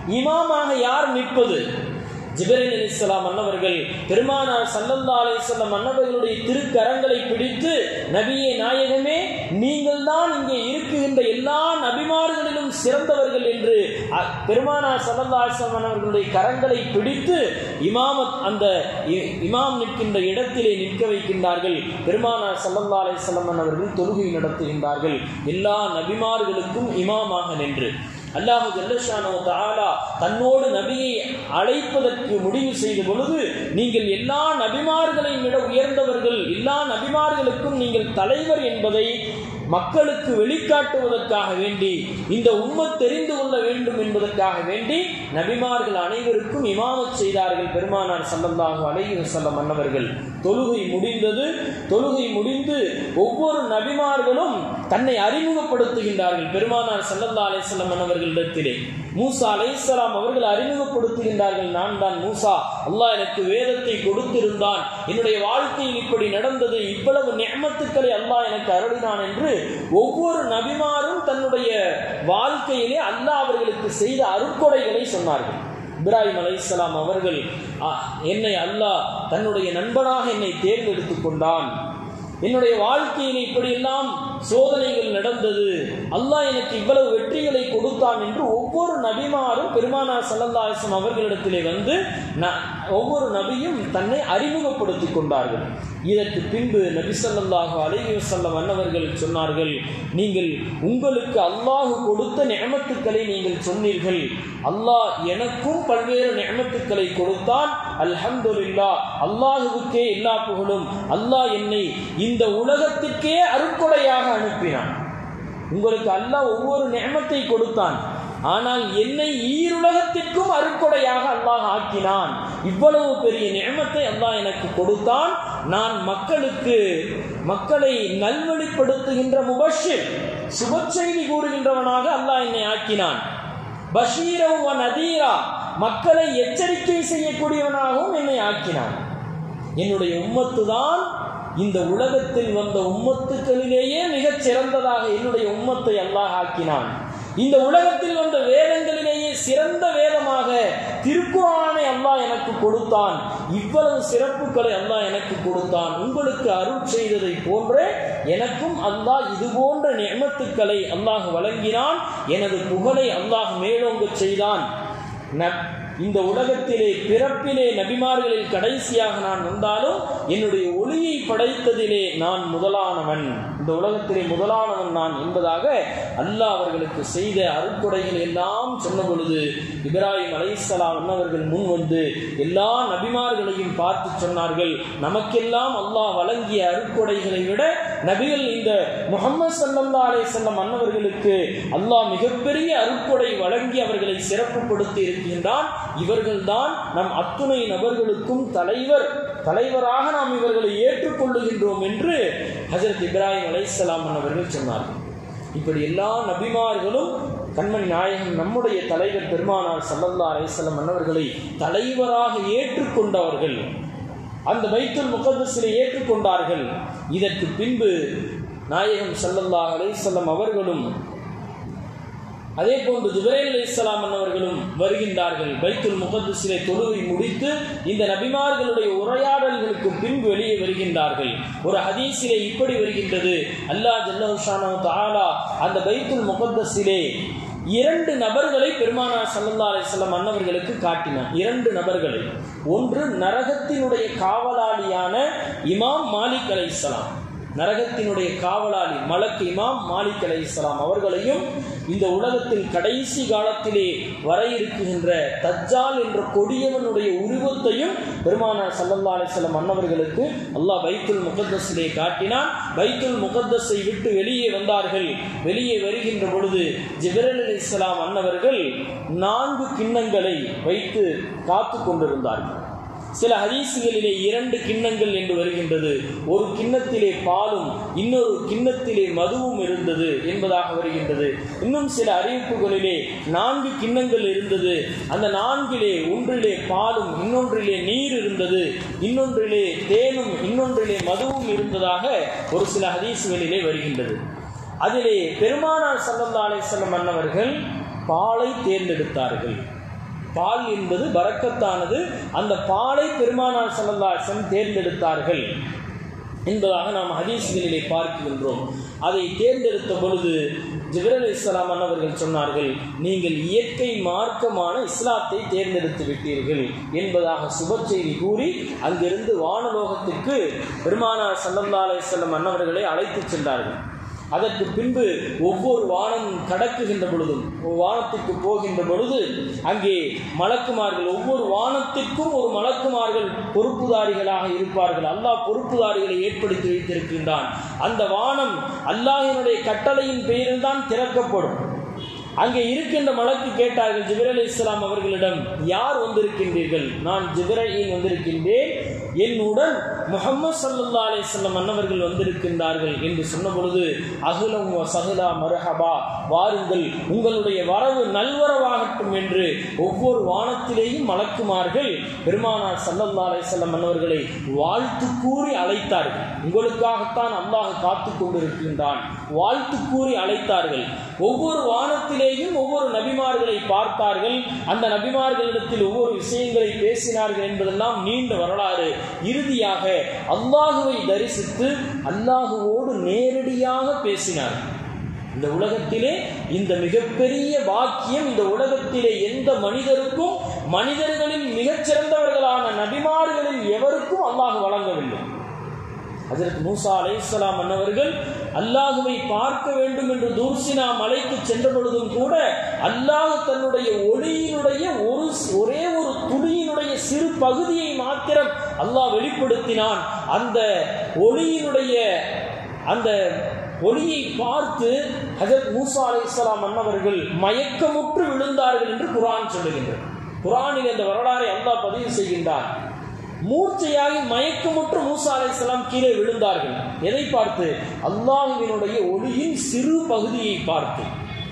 இமாமாக யார் நிற்பது ஜிபரில் அலிஸ்லாம் அன்னவர்கள் பெருமானார் சல்லல்லா அலிஸ்லாம் அன்னவர்களுடைய திருக்கரங்களை பிடித்து நபியே நாயகமே நீங்கள் தான் இங்கே இருக்குகின்ற எல்லா நபிமார்களிலும் சிறந்தவர்கள் என்று அ- பெருமானார் சல்லல்லா அலிஸ்லாம் அன்னவர்களுடைய கரங்களை பிடித்து இமாமத் அந்த இ- இமாம் நிற்கின்ற இடத்திலே நிற்க வைக்கின்றார்கள் பெருமானார் சல்லல்லா அலிஸ்லாம் அன்னவர்கள் தொழுகை நடத்துகின்றார்கள் எல்லா நபிமார்களுக்கும் இமாமாக நின்று அல்லாஹு ஜல்லஷானோ தஆலா தன்னோடு நபியை அழைப்பதற்கு முடிவு செய்த பொழுது நீங்கள் எல்லா நபிமார்களையும் விட உயர்ந்தவர்கள் எல்லா நபிமார்களுக்கும் நீங்கள் தலைவர் என்பதை மக்களுக்கு வெளிக்காட்டுவதற்காக வேண்டி இந்த உம்மத் தெரிந்து கொள்ள வேண்டும் என்பதற்காக வேண்டி நபிமார்கள் அனைவருக்கும் இமாமத் செய்தார்கள் பெருமானார் சல்லல்லாஹு அலைஹி வஸல்லம் அன்னவர்கள் தொழுகை முடிந்தது தொழுகை முடிந்து ஒவ்வொரு நபிமார்களும் தன்னை அறிமுகப்படுத்துகின்றார்கள் பெருமானார் சல்லல்லா அலைஹிஸ்ஸலாம் அன்னவர்களிடத்திலே மூசா அலைஹிஸ்ஸலாம் அவர்கள் அறிமுகப்படுத்துகின்றார்கள் நான் தான் மூசா அல்லாஹ் எனக்கு வேதத்தை கொடுத்திருந்தான் என்னுடைய வாழ்க்கையில் இப்படி நடந்தது இவ்வளவு நியமத்துக்களை அல்லாஹ் எனக்கு அருளினான் என்று ஒவ்வொரு நபிமாரும் தன்னுடைய வாழ்க்கையிலே அல்லாஹ் அவர்களுக்கு செய்த அருட்கொடைகளை சொன்னார்கள் இப்ராஹிம் அலைஹிஸ்ஸலாம் அவர்கள் "ஆ, என்னை அல்லாஹ் தன்னுடைய நண்பனாக என்னை தேர்ந்தெடுத்துக் கொண்டான் என்னுடைய வாழ்க்கையில் இப்படியெல்லாம் சோதனைகள் நடந்தது அல்லாஹ் எனக்கு இவ்வளவு வெற்றிகளை கொடுத்தான் என்று ஒவ்வொரு நபிமாரும் பெருமானார் ஸல்லல்லாஹு அலைஹி வஸல்லம் அவர்களிடத்திலே வந்து ந- ஒவ்வொரு நபியும் தன்னை அறிமுகப்படுத்திக் கொண்டார்கள் இதற்கு பின்பு நபி ஸல்லல்லாஹு அலைஹி வஸல்லம் அன்னவர்கள் சொன்னார்கள் நீங்கள் உங்களுக்கு அல்லாஹ் கொடுத்த நியமத்துக்களை நீங்கள் சொன்னீர்கள் அல்லாஹ் எனக்கும் பல்வேறு நியமத்துக்களை கொடுத்தான் அல்ஹம்துலில்லாஹ் அல்லாஹுவுக்கே எல்லா புகழும் அல்லாஹ் என்னை இந்த உலகத்திற்கே அருட்கொடையாக அனுப்பினான் உங்களுக்கு அல்லாஹ் ஒவ்வொரு நியமத்தை கொடுத்தான் ஆனால் என்னை ஈருலகத்திற்கும் அருட்கொடையாக அல்லாஹ் ஆக்கினான் இவ்வளவு பெரிய நியமத்தை அல்லாஹ் எனக்கு கொடுத்தான் நான் மக்களுக்கு மக்களை நல்வழிப்படுத்துகின்ற முபஷிர் சுப செய்தி கூறுகின்றவனாக அல்லாஹ் என்னை ஆக்கினான் பஷீரம் வ நதீரா மக்களை எச்சரிக்கை செய்யக்கூடியவனாகவும் என்னை ஆக்கினான் என்னுடைய உம்மத்து தான் இந்த உலகத்தில் வந்த உம்மத்துக்களிலேயே மிகச் சிறந்ததாக என்னுடைய உம்மத்தை அல்லாஹ் ஆக்கினான் இந்த உலகத்தில் வந்த வேதங்களிலேயே சிறந்த வேதமாக திருக்குறானை அல்லாஹ் எனக்கு கொடுத்தான் இவ்வளவு சிறப்புகளை அல்லாஹ் எனக்கு கொடுத்தான் உங்களுக்கு அருள் செய்ததை போன்றே எனக்கும் அல்லாஹ் இது போன்ற நியமத்துக்களை அல்லாஹ் வழங்கினான் எனது புகழை அல்லாஹ் மேலோங்கச் செய்தான் ந- இந்த உலகத்திலே பிறப்பிலே நபிமார்களில் கடைசியாக நான் வந்தாலும் என்னுடைய ஒளியை படைத்ததிலே நான் முதலானவன் இந்த உலகத்திலே முதலானவன் நான் என்பதாக அல்லாஹ் அவர்களுக்கு செய்த அருட்கொடைகள் எல்லாம் சொன்ன பொழுது இப்ராஹிம் அலைஹிஸ்ஸலாம் அன்னவர்கள் முன் வந்து எல்லா நபிமார்களையும் பார்த்து சொன்னார்கள் நமக்கெல்லாம் அல்லாஹ் வழங்கிய அருட்கொடைகளை விட நபிகள் இந்த முகமது சல்லல்லா அலைஹிஸ்ஸலாம் அன்னவர்களுக்கு அல்லாஹ் மிகப்பெரிய அருட்கொடை வழங்கி அவர்களை சிறப்புப்படுத்தி இருக்கின்றான் இவர்கள்தான் நம் அத்துணை நபர்களுக்கும் தலைவர் தலைவராக நாம் இவர்களை ஏற்றுக்கொள்ளுகின்றோம் என்று ஹஜரத் இப்ராஹிம் அலைஹிஸ்ஸலாம் அவர்கள் சொன்னார்கள் இப்படி எல்லா நபிமார்களும் கண்மணி நாயகம் நம்முடைய தலைவர் பெருமானார் சல்லல்லா அலைஹிஸ்ஸலாம் அன்னவர்களை தலைவராக ஏற்றுக்கொண்டவர்கள் அந்த பைத்துல் முகத்தஸிலே ஏற்றுக்கொண்டார்கள் இதற்கு பின்பு நாயகம் ஸல்லல்லாஹு அலைஹி வஸல்லம் அவர்களும் அதே போன்று ஜுபரேல் அலைஹிஸ்ஸலாம் அவர்களும் வருகின்றார்கள் பைத்துல் முகத்தஸிலே தொழுகை முடித்து இந்த நபிமார்களுடைய உரையாடல்களுக்கு பின்பு வெளியே வருகின்றார்கள் ஒரு ஹதீஸிலே இப்படி வருகின்றது அல்லாஹ் ஜல்லஹுஷானோ தஆலா அந்த பைத்துல் முகத்தஸிலே இரண்டு நபர்களை பெருமானார் ஸல்லல்லாஹு அலைஹி வஸல்லம் அன்னவர்களுக்கு காட்டினார் இரண்டு நபர்களை ஒன்று நரகத்தினுடைய காவலாளியான இமாம் மாலிக் அலைஹிஸ்ஸலாம் நரகத்தினுடைய காவலாளி மலக் இமாம் மாலிக் அலைஹிஸ்ஸலாம் அவர்களையும் இந்த உலகத்தில் கடைசி காலத்திலே வர இருக்குகின்ற தஜ்ஜால் என்ற கொடியவனுடைய உருவத்தையும் பெருமானார் ஸல்லல்லாஹு அலைஹி வஸல்லம் அன்னவர்களுக்கு அல்லாஹ் பைத்துல் முகத்தஸிலே காட்டினான் பைத்துல் முகத்தஸை விட்டு வெளியே வந்தார்கள் வெளியே வருகின்ற பொழுது ஜிப்ரீல் அலைஹிஸ்ஸலாம் அன்னவர்கள் நான்கு கிண்ணங்களை வைத்து காத்து கொண்டிருந்தார்கள் சில ஹதீசுகளிலே இரண்டு கிண்ணங்கள் என்று வருகின்றது ஒரு கிண்ணத்திலே பாலும் இன்னொரு கிண்ணத்திலே மதுவும் இருந்தது என்பதாக வருகின்றது இன்னும் சில அறிவிப்புகளிலே நான்கு கிண்ணங்கள் இருந்தது அந்த நான்கிலே ஒன்றிலே பாலும் இன்னொன்றிலே நீர் இருந்தது இன்னொன்றிலே தேனும் இன்னொன்றிலே மதுவும் இருந்ததாக ஒரு சில ஹதீசுகளிலே வருகின்றது அதிலே பெருமானார் ஸல்லல்லாஹு அலைஹி வஸல்லம் அன்னவர்கள் பாலை தேர்ந்தெடுத்தார்கள் பால் என்பது பரக்கத்தானது அந்த பாலை பெருமானார் சல்லல்லாசன் தேர்ந்தெடுத்தார்கள் என்பதாக நாம் ஹதீஸ்களிலே பார்க்கின்றோம் அதை தேர்ந்தெடுத்த பொழுது ஜிப்ரல் இஸ்லாம் அன்னவர்கள் சொன்னார்கள் நீங்கள் இயற்கை மார்க்கமான இஸ்லாத்தை தேர்ந்தெடுத்து விட்டீர்கள் என்பதாக சுப செய்தி கூறி அங்கிருந்து வானலோகத்திற்கு பெருமானார் சல்லல்லா அலிஸ்லம் அன்னவர்களை அழைத்துச் சென்றார்கள் அதற்கு பின்பு ஒவ்வொரு வானம் கடக்குகின்ற பொழுதும் வானத்துக்கு போகின்ற பொழுது அங்கே மலக்குமார்கள் ஒவ்வொரு வானத்திற்கும் ஒரு மலக்குமார்கள் பொறுப்புதாரிகளாக இருப்பார்கள் அல்லாஹ் பொறுப்புதாரிகளை ஏற்படுத்தி வைத்திருக்கின்றான் அந்த வானம் அல்லாஹினுடைய கட்டளையின் பெயரில் தான் திறக்கப்படும் அங்கே இருக்கின்ற மலக்கு கேட்டார்கள் ஜிபிரல் இஸ்லாம் அவர்களிடம் யார் வந்திருக்கின்றீர்கள் நான் ஜிபிரையில் வந்திருக்கின்றேன் என்னுடன் முகமது சல்லா அலிஸ்லாம் அன்னவர்கள் வந்திருக்கின்றார்கள் என்று சொன்ன பொழுது அகுலம் சஹுலா மரஹபா வாருங்கள் உங்களுடைய வரவு நல்வரவாகட்டும் என்று ஒவ்வொரு வானத்திலேயும் மலக்குமார்கள் பெருமானார் சல்லல்லா அலிஸ்லாம் அன்னவர்களை வாழ்த்து கூறி அழைத்தார்கள் உங்களுக்காகத்தான் அல்லாஹ் காத்து கொண்டிருக்கின்றான் வாழ்த்து கூறி அழைத்தார்கள் ஒவ்வொரு வானத்திலேயும் ஒவ்வொரு நபிமார்களை பார்த்தார்கள் அந்த நபிமார்களிடத்தில் ஒவ்வொரு விஷயங்களை பேசினார்கள் என்பதெல்லாம் நீண்ட வரலாறு இறுதியாக அல்லாஹுவை தரிசித்து அல்லாஹுவோடு நேரடியாக பேசினார் இந்த உலகத்திலே இந்த மிகப்பெரிய வாக்கியம் இந்த உலகத்திலே எந்த மனிதருக்கும் மனிதர்களில் மிகச்சிறந்தவர்களான நபிமார்களில் எவருக்கும் அல்லாஹ் வழங்கவில்லை அதற்கு மூசா அலைசலாம் அன்னவர்கள் அல்லாஹுவை பார்க்க வேண்டும் என்று தூர்சினா மலைக்கு சென்ற பொழுதும் கூட அல்லாஹ் தன்னுடைய ஒளியினுடைய ஒரு ஒரே ஒரு துளியினுடைய சிறு பகுதியை மாத்திரம் அல்லாஹ் வெளிப்படுத்தினான் அந்த ஒளியினுடைய அந்த ஒளியை பார்த்து ஹஜரத் மூசா அலைசலாம் அன்னவர்கள் மயக்கமுற்று விழுந்தார்கள் என்று குரான் சொல்லுகின்றது குரானில் அந்த வரலாறை அல்லாஹ் பதிவு செய்கின்றார் மூர்ச்சையாகி மயக்கமுற்று மூசா அலைசலாம் கீழே விழுந்தார்கள் எதை பார்த்து அல்லாஹுவினுடைய ஒளியின் சிறு பகுதியை பார்த்து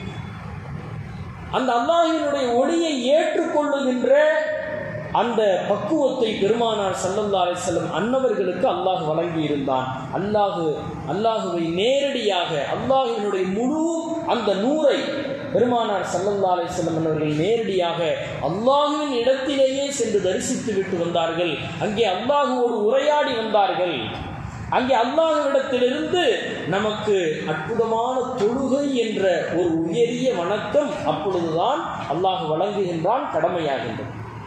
அந்த அல்லாஹினுடைய ஒளியை ஏற்றுக்கொள்ளுகின்ற அந்த பக்குவத்தை பெருமானார் சல்லல்லா அலிசல்லம் அன்னவர்களுக்கு அல்லாஹ் வழங்கி இருந்தான் அல்லாஹு அல்லாஹுவை நேரடியாக அல்லாஹினுடைய முழு அந்த நூரை பெருமானார் சல்லல்லா அலிசல்லம் அன்னவர்கள் நேரடியாக அல்லாஹுவின் இடத்திலேயே சென்று தரிசித்து விட்டு வந்தார்கள் அங்கே அல்லாஹுவோடு உரையாடி வந்தார்கள் அங்கே அல்லாஹ்விடத்திலிருந்து நமக்கு அற்புதமான தொழுகை என்ற ஒரு உயரிய வணக்கம் அப்பொழுதுதான் அல்லாஹ் வழங்குகின்றான் கடமையாகின்றது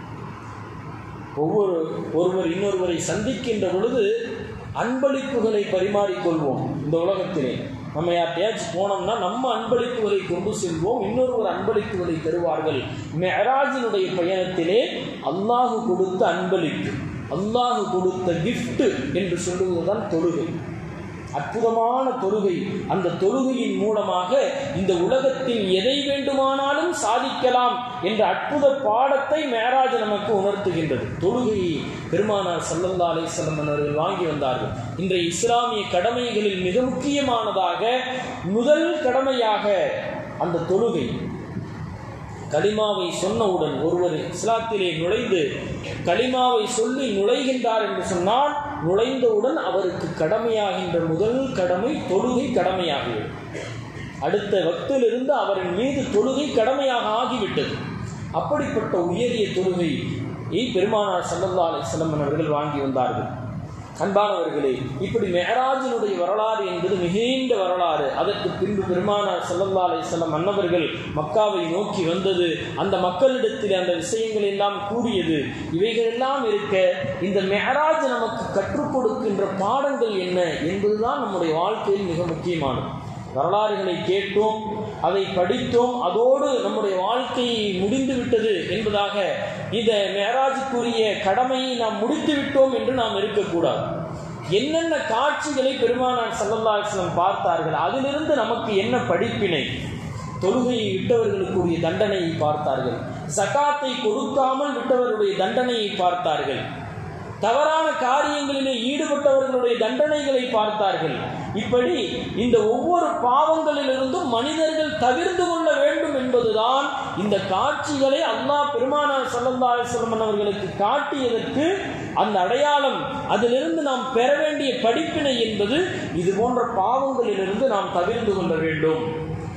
ஒவ்வொரு ஒருவர் இன்னொருவரை சந்திக்கின்ற பொழுது அன்பளிப்புகளை பரிமாறிக்கொள்வோம் இந்த உலகத்திலே நம்ம யார்ட்டையாச்சும் போனோம்னா நம்ம அன்பளிப்புகளை கொண்டு செல்வோம் இன்னொருவர் அன்பளிப்புகளை தருவார்கள் மெஹராஜினுடைய பயணத்திலே அல்லாஹு கொடுத்த அன்பளிப்பு அல்லாஹு கொடுத்த கிஃப்ட் என்று சொல்லுவதுதான் தொழுகை அற்புதமான தொழுகை அந்த தொழுகையின் மூலமாக இந்த உலகத்தில் எதை வேண்டுமானாலும் சாதிக்கலாம் என்ற அற்புத பாடத்தை மேராஜ் நமக்கு உணர்த்துகின்றது தொழுகையை பெருமானார் சல்லல்லா அலிசல்லம் அவர்கள் வாங்கி வந்தார்கள் இன்றைய இஸ்லாமிய கடமைகளில் மிக முக்கியமானதாக முதல் கடமையாக அந்த தொழுகை களிமாவை சொன்னவுடன் ஒருவர் இஸ்லாத்திலே நுழைந்து களிமாவை சொல்லி நுழைகின்றார் என்று சொன்னால் நுழைந்தவுடன் அவருக்கு கடமையாகின்ற முதல் கடமை தொழுகை கடமையாகிவிடும் அடுத்த வக்திலிருந்து அவரின் மீது தொழுகை கடமையாக ஆகிவிட்டது அப்படிப்பட்ட உயரிய தொழுகை பெருமானார் சல்லல்லா அலிஸ்லம் அவர்கள் வாங்கி வந்தார்கள் அன்பானவர்களே இப்படி மெஹராஜினுடைய வரலாறு என்பது மிகுந்த வரலாறு அதற்கு பின்பு பெருமானார் சல்லல்லா அலிஸ்லம் அன்னவர்கள் மக்காவை நோக்கி வந்தது அந்த மக்களிடத்தில் அந்த விஷயங்கள் எல்லாம் கூறியது இவைகள் எல்லாம் இருக்க இந்த மெஹராஜ் நமக்கு கற்றுக் கொடுக்கின்ற பாடங்கள் என்ன என்பதுதான் நம்முடைய வாழ்க்கையில் மிக முக்கியமானது வரலாறுகளை கேட்டோம் அதை படித்தோம் அதோடு நம்முடைய வாழ்க்கை முடிந்து விட்டது என்பதாக இந்த மேராஜுக்குரிய கடமையை நாம் முடித்து விட்டோம் என்று நாம் இருக்கக்கூடாது என்னென்ன காட்சிகளை பெருமானார் சல்லல்லாஸ்லம் பார்த்தார்கள் அதிலிருந்து நமக்கு என்ன படிப்பினை தொழுகையை விட்டவர்களுக்குரிய தண்டனையை பார்த்தார்கள் சகாத்தை கொடுக்காமல் விட்டவர்களுடைய தண்டனையை பார்த்தார்கள் தவறான காரியங்களிலே ஈடுபட்டவர்களுடைய தண்டனைகளை பார்த்தார்கள் இப்படி இந்த ஒவ்வொரு பாவங்களிலிருந்தும் மனிதர்கள் தவிர்த்து கொள்ள வேண்டும் என்பதுதான் இந்த காட்சிகளை அல்லாஹ் பெருமானார் சல்லல்லா அலிஸ்லமன் அவர்களுக்கு காட்டியதற்கு அந்த அடையாளம் அதிலிருந்து நாம் பெற வேண்டிய படிப்பினை என்பது இது போன்ற பாவங்களிலிருந்து நாம் தவிர்த்து கொள்ள வேண்டும்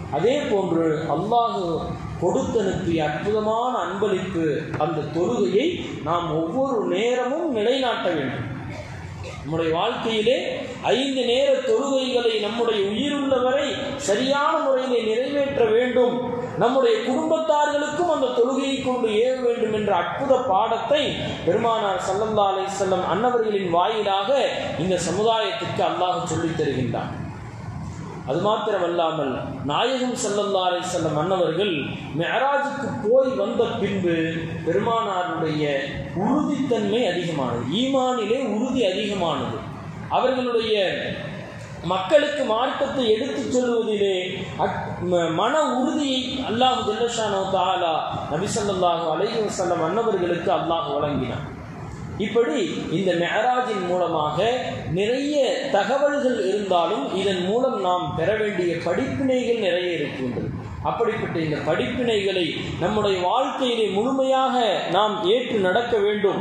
அதே போன்று அல்லாஹு கொடுத்தனுப்பிய அற்புதமான அன்பளிப்பு அந்த தொழுகையை நாம் ஒவ்வொரு நேரமும் நிலைநாட்ட வேண்டும் நம்முடைய வாழ்க்கையிலே ஐந்து நேர தொழுகைகளை நம்முடைய உயிருள்ளவரை சரியான முறையிலே நிறைவேற்ற வேண்டும் நம்முடைய குடும்பத்தார்களுக்கும் அந்த தொழுகையை கொண்டு ஏவ வேண்டும் என்ற அற்புத பாடத்தை பெருமானார் சல்லல்லா அலிசல்லம் அன்னவர்களின் வாயிலாக இந்த சமுதாயத்திற்கு அல்லாஹ் சொல்லித் தருகின்றான் அது மாத்திரமல்லாமல் நாயகம் சல்லல்லா அலிசல்லம் அன்னவர்கள் மெஹராஜுக்கு போய் வந்த பின்பு பெருமானாருடைய உறுதித்தன்மை அதிகமானது ஈமானிலே உறுதி அதிகமானது அவர்களுடைய மக்களுக்கு மார்க்கத்தை எடுத்துச் சொல்வதிலே மன உறுதியை அல்லாஹு ஜல்லஷானோ தாலா நபிசல்லாஹு அலைஹி வசல்லம் அன்னவர்களுக்கு அல்லாஹ் வழங்கினார் இப்படி இந்த மெஹராஜின் மூலமாக நிறைய தகவல்கள் இருந்தாலும் இதன் மூலம் நாம் பெற வேண்டிய படிப்பினைகள் நிறைய இருக்கின்றது அப்படிப்பட்ட இந்த படிப்பினைகளை நம்முடைய வாழ்க்கையிலே முழுமையாக நாம் ஏற்று நடக்க வேண்டும்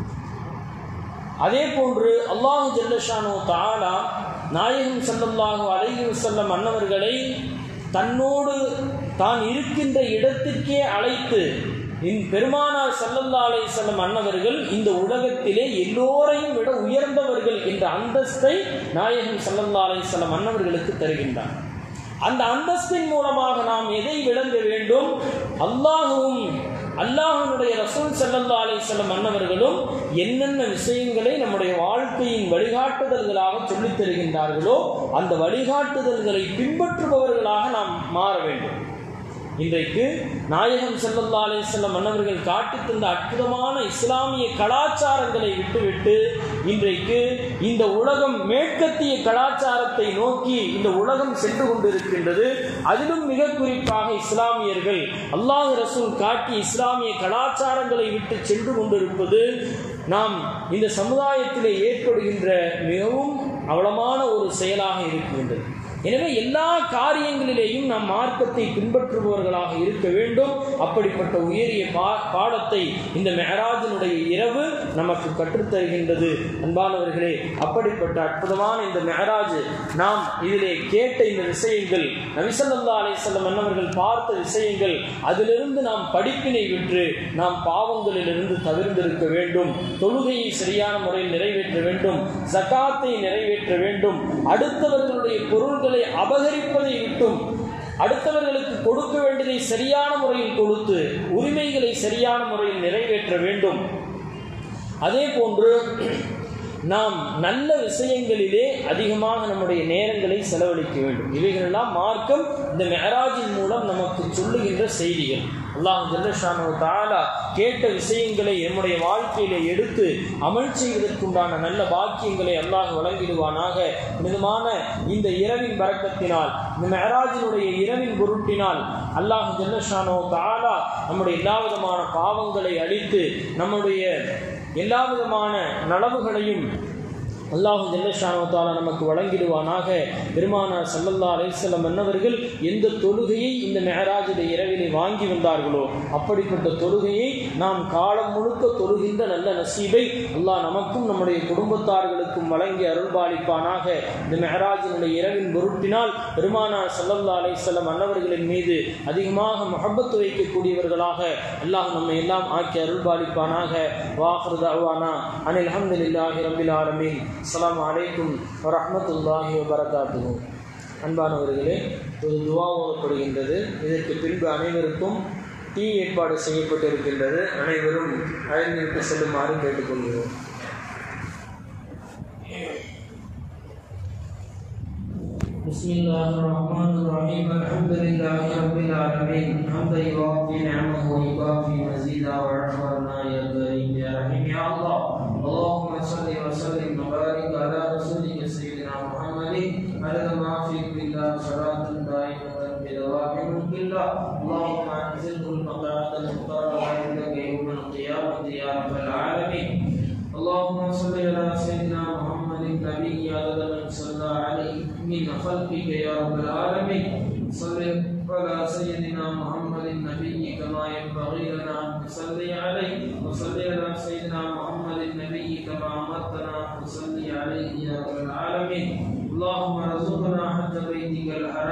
அதே போன்று அல்லாஹு ஜல்லஷானோ தாலா நாயகம் சல்லல்லாஹு அலைஹி வசல்லம் அன்னவர்களை தன்னோடு தான் இருக்கின்ற இடத்திற்கே அழைத்து இன் பெருமானார் சல்லல்லா அலை செல்லம் அன்னவர்கள் இந்த உலகத்திலே எல்லோரையும் விட உயர்ந்தவர்கள் என்ற அந்தஸ்தை நாயகம் சல்லல்லா அலை செல்லம் அன்னவர்களுக்கு தருகின்றார் அந்த அந்தஸ்தின் மூலமாக நாம் எதை விளங்க வேண்டும் அல்லாஹுவும் அல்லாஹனுடைய ரசூல் சல்லல்லா அலிசல்லம் அன்னவர்களும் என்னென்ன விஷயங்களை நம்முடைய வாழ்க்கையின் வழிகாட்டுதல்களாக சொல்லித் தருகின்றார்களோ அந்த வழிகாட்டுதல்களை பின்பற்றுபவர்களாக நாம் மாற வேண்டும் இன்றைக்கு நாயகம் செல்லல்லா அலிசல்லம் மன்னவர்கள் காட்டித் தந்த அற்புதமான இஸ்லாமிய கலாச்சாரங்களை விட்டுவிட்டு இன்றைக்கு இந்த உலகம் மேற்கத்திய கலாச்சாரத்தை நோக்கி இந்த உலகம் சென்று கொண்டிருக்கின்றது அதிலும் மிக குறிப்பாக இஸ்லாமியர்கள் அல்லாஹ் ரசூல் காட்டிய இஸ்லாமிய கலாச்சாரங்களை விட்டு சென்று கொண்டிருப்பது நாம் இந்த சமுதாயத்திலே ஏற்படுகின்ற மிகவும் அவலமான ஒரு செயலாக இருக்கின்றது எனவே எல்லா காரியங்களிலேயும் நாம் மார்க்கத்தை பின்பற்றுபவர்களாக இருக்க வேண்டும் அப்படிப்பட்ட உயரிய பா பாடத்தை இந்த மெஹராஜினுடைய இரவு நமக்கு கற்றுத்தருகின்றது அன்பானவர்களே அப்படிப்பட்ட அற்புதமான இந்த மெஹராஜ் நாம் இதிலே கேட்ட இந்த விஷயங்கள் நபிசல்லா அலிசல்லம் அன்னவர்கள் பார்த்த விஷயங்கள் அதிலிருந்து நாம் படிப்பினை விற்று நாம் பாவங்களிலிருந்து தவிர்ந்திருக்க வேண்டும் தொழுகையை சரியான முறையில் நிறைவேற்ற வேண்டும் ஜக்காத்தை நிறைவேற்ற வேண்டும் அடுத்தவர்களுடைய பொருள்கள் பொருட்களை அபகரிப்பதை விட்டும் அடுத்தவர்களுக்கு கொடுக்க வேண்டியதை சரியான முறையில் கொடுத்து உரிமைகளை சரியான முறையில் நிறைவேற்ற வேண்டும் அதே போன்று நாம் நல்ல விஷயங்களிலே அதிகமாக நம்முடைய நேரங்களை செலவழிக்க வேண்டும் இவைகளெல்லாம் மார்க்கம் இந்த மெஹராஜின் மூலம் நமக்கு சொல்லுகின்ற செய்திகள் அல்லாஹ் ஜல்லஷானு தாலா கேட்ட விஷயங்களை நம்முடைய வாழ்க்கையில எடுத்து அமல் செய்வதற்குண்டான நல்ல பாக்கியங்களை அல்லாஹ் வழங்கிடுவானாக புனிதமான இந்த இரவின் பறக்கத்தினால் இந்த மெஹராஜினுடைய இரவின் பொருட்டினால் அல்லாஹ் ஜல்லஷானோ தாலா நம்முடைய எல்லா விதமான பாவங்களை அழித்து நம்முடைய எல்லா விதமான நலவுகளையும் அல்லாஹு ஜல்லஷானவத்தாலா நமக்கு வழங்கிடுவானாக பெருமானார் சல்லல்லா அலிஸ்லம் மன்னவர்கள் எந்த தொழுகையை இந்த மெஹராஜுடைய இரவிலே வாங்கி வந்தார்களோ அப்படிப்பட்ட தொழுகையை நாம் காலம் முழுக்க தொழுகின்ற நல்ல நசீபை அல்லாஹ் நமக்கும் நம்முடைய குடும்பத்தார்களுக்கும் வழங்கி அருள்பாலிப்பானாக இந்த மெஹராஜினுடைய இரவின் பொருட்டினால் பெருமானார் சல்லல்லா அலிஸ்லம் மன்னவர்களின் மீது அதிகமாக முகப்பத்து வைக்கக்கூடியவர்களாக அல்லாஹ் நம்மை எல்லாம் ஆக்கி அருள்பாலிப்பானாக வாஹ்ருதாவானா அனில் அஹமதுல்லாஹி ரபில் ஆலமீன் அஸ்லாம் வலைக்கும் வரமத்துல்லாஹி வபரகாத்துஹு அன்பானவர்களே ஒரு துவா ஓதப்படுகின்றது இதற்கு பின்பு அனைவருக்கும் டீ ஏற்பாடு செய்யப்பட்டிருக்கின்றது அனைவரும் அழைந்துவிட்டு செல்லுமாறு கேட்டுக்கொள்கிறோம் بسم الله الرحمن الرحيم الحمد لله رب العالمين حمدا يوافي نعمه ويكافي مزيدا وعفونا يا كريم يا رحيم يا الله اللهم صل وسلم وبارك على رسولك سيدنا محمد عدد ما في كل صلاة دائمة بدوام ملك الله اللهم انزله المقعد المختار عندك يوم القيامة يا رب العالمين اللهم صل على سيدنا محمد النبي عدد من صلى عليه من خلقك يا رب العالمين صل على سيدنا محمد النبي كما ينبغي لنا ان نصلي عليه وصل على سيدنا محمد النبي كما امرتنا ان نصلي عليه يا رب العالمين اللهم ارزقنا حج بيتك الحرام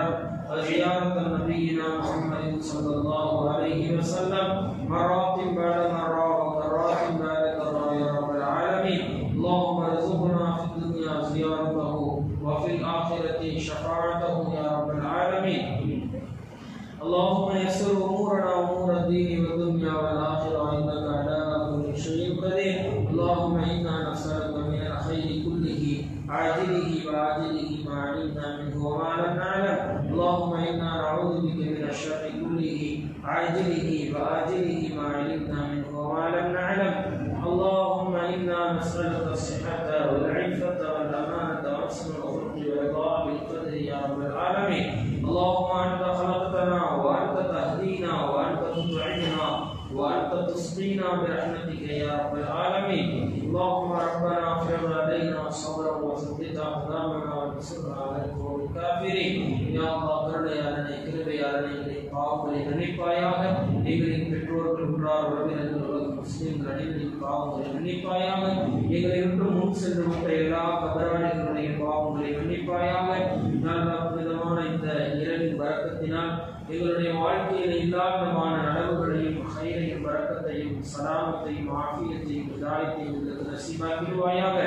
وزيارة نبينا محمد صلى الله عليه وسلم مرات بعد مرات ومرات بعد مرات يا رب العالمين اللهم ارزقنا في الدنيا زيارته وفي الآخرة شفاعته يا رب العالمين اللهم يسر امورنا امور الدين والدنيا والاخره انك على كل شيء قدير اللهم انا نسالك من الخير كله عاجله وعاجله ما علمنا منه وما لم نعلم اللهم انا نعوذ بك من الشر كله عاجله وآجله ما علمنا منه وما لم نعلم اللهم انا نسالك الصحه والعفه والامانه وحسن الخلق والرضا بالقدر يا رب العالمين اللهم انت خلقتنا وانت تهدينا وانت تطعمنا وانت تسقينا برحمتك يا رب العالمين اللهم ربنا افرغ علينا صبرا وثبت اقدامنا وانصرنا على القوم الكافرين يا الله கருணையாளனை கிருபையாளனை எங்களின் பாவங்களை மன்னிப்பாயாக எங்களின் பெற்றோர்கள் உற்றார் உறவினர்கள் உலக முஸ்லிம்கள் அனைவரின் பாவங்களை மன்னிப்பாயாக எங்களை விட்டு முன் சென்று விட்ட எல்லா கபராளிகளுடைய பாவங்களை மன்னிப்பாயாக நல்ல விதமான இந்த இரவின் வரக்கத்தினால் எங்களுடைய வாழ்க்கையில் எல்லா விதமான நனவுகளையும் ஹைரையும் வரக்கத்தையும் சலாமத்தையும் ஆஃபியத்தையும் விதாயத்தையும் எங்களுக்கு நசீபாக்கிடுவாயாக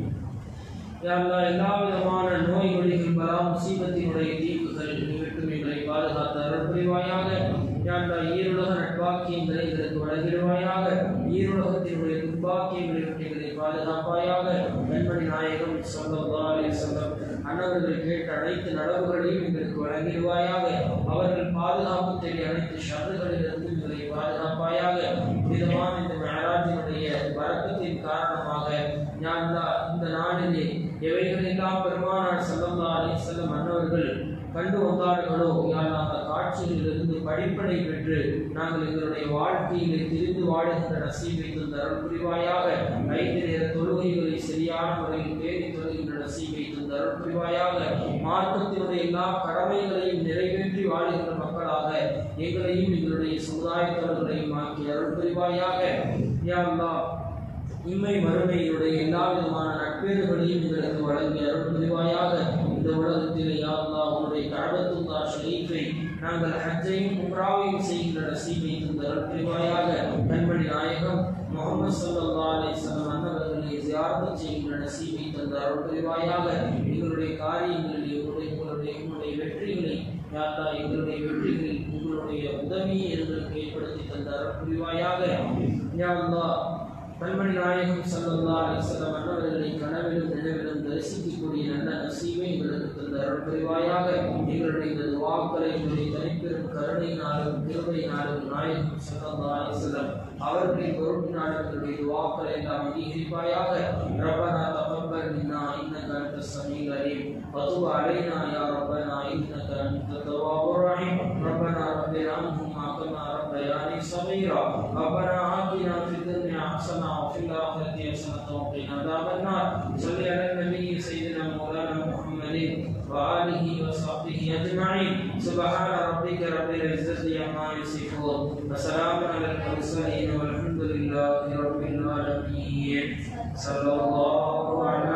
யா அல்லாஹ் எல்லா விதமான நோய் நொடிகள் பலா முசீபத்தினுடைய தீர்வுகள் விட்டும் எங்களை பாதுகாத்து அருள் புரிவாயாக யா அல்லாஹ் ஈருலக நட்பாக்கியங்களை எங்களுக்கு வழங்கிடுவாயாக ஈருலகத்தினுடைய துப்பாக்கியங்களை விட்டு எங்களை பாதுகாப்பாயாக பெண்மணி நாயகம் சொல்லல்லா அலைஹி வஸல்லம் அன்னவர்கள் கேட்ட அனைத்து நடவுகளையும் எங்களுக்கு வழங்கிடுவாயாக அவர்கள் பாதுகாப்பு தேடி அனைத்து ஷர்றுகளிலிருந்து எங்களை பாதுகாப்பாயாக விதமான இந்த மேராஜினுடைய வரக்கத்தின் காரணமாக யா அல்லாஹ் இந்த நாளிலே எவைகளெல்லாம் பெருமானார் சல்லல்லா அலைஹிஸ்ஸலாம் அன்னவர்கள் கண்டு வந்தார்களோ யார் அந்த காட்சிகளிலிருந்து படிப்பனை பெற்று நாங்கள் எங்களுடைய வாழ்க்கையிலே திரிந்து வாழுகின்ற நசீபை தந்த அருள் புரிவாயாக ஐந்து நேர தொழுகைகளை சரியான முறையில் பேணி தொழுகின்ற நசீபை தந்த அருள் புரிவாயாக மார்க்கத்தினுடைய எல்லா கடமைகளையும் நிறைவேற்றி வாழுகின்ற மக்களாக எங்களையும் எங்களுடைய சமுதாயத்தவர்களையும் ஆக்கி அருள் புரிவாயாக யா அல்லாஹ் இம்மை மறுமையினுடைய எல்லா விதமான நட்பேறுகளையும் எங்களுக்கு வழங்கி அருள் புரிவாயாக இந்த உலகத்தில் யா அல்லாஹ் உன்னுடைய கழகத்துல்லா ஷரீஃபை நாங்கள் ஹஜ்ஜையும் உம்ராவையும் செய்கின்ற நசீபை தந்த அருள் புரிவாயாக கண்மணி நாயகம் முகமது ஸல்லல்லாஹு அலைஹி வஸல்லம் அன்னவர்களை ஜியாரத் செய்கின்ற நசீபை தந்த அருள் புரிவாயாக எங்களுடைய காரியங்களில் எங்களுடைய உங்களுடைய உங்களுடைய வெற்றிகளை யா அல்லாஹ் எங்களுடைய வெற்றிகளில் உங்களுடைய உதவியை எங்களுக்கு ஏற்படுத்தி தந்த அருள் புரிவாயாக யா அல்லாஹ் கண்மணி நாயகம் ஸல்லல்லாஹு அலைஹி வஸல்லம் அன்னவர்களை கனவிலும் நினைவிலும் தரிசிக்கக்கூடிய நல்ல நசீவை எங்களுக்கு தந்த அருள் புரிவாயாக எங்களுடைய இந்த துவாக்களை எங்களுடைய தனிப்பெரும் கருணையினாலும் கிருபையினாலும் நாயகம் ஸல்லல்லாஹு அலைஹி வஸல்லம் அவர்களின் பொருட்டினாலும் எங்களுடைய துவாக்களை எல்லாம் அங்கீகரிப்பாயாக ரப்பனா தகப்பல் மின்னா இன்னக அன்த ஸமீஉல் அலீம் வதுப் அலைனா யா ரப்பனா இன்னக அன்த தவ்வாபுர் ரஹீம் ரப்பனா ரப்பி ரஹ்ம்ஹுமா கமா ரப்பயானி صغيرا ربنا آتنا في الدنيا حسنة وفي الآخرة حسنة وقنا عذاب النار صل على النبي سيدنا مولانا محمد وآله وصحبه أجمعين سبحان ربك رب العزة عما يصفون وسلام على المرسلين والحمد لله رب العالمين صلى الله على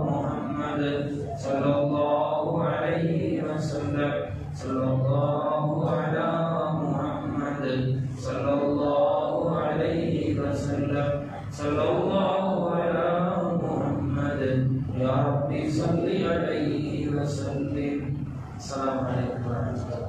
محمد صلى الله عليه وسلم صلى الله على محمد صلى الله عليه وسلم صلى الله على محمد يا ربي صل عليه وسلم السلام عليكم ورحمة الله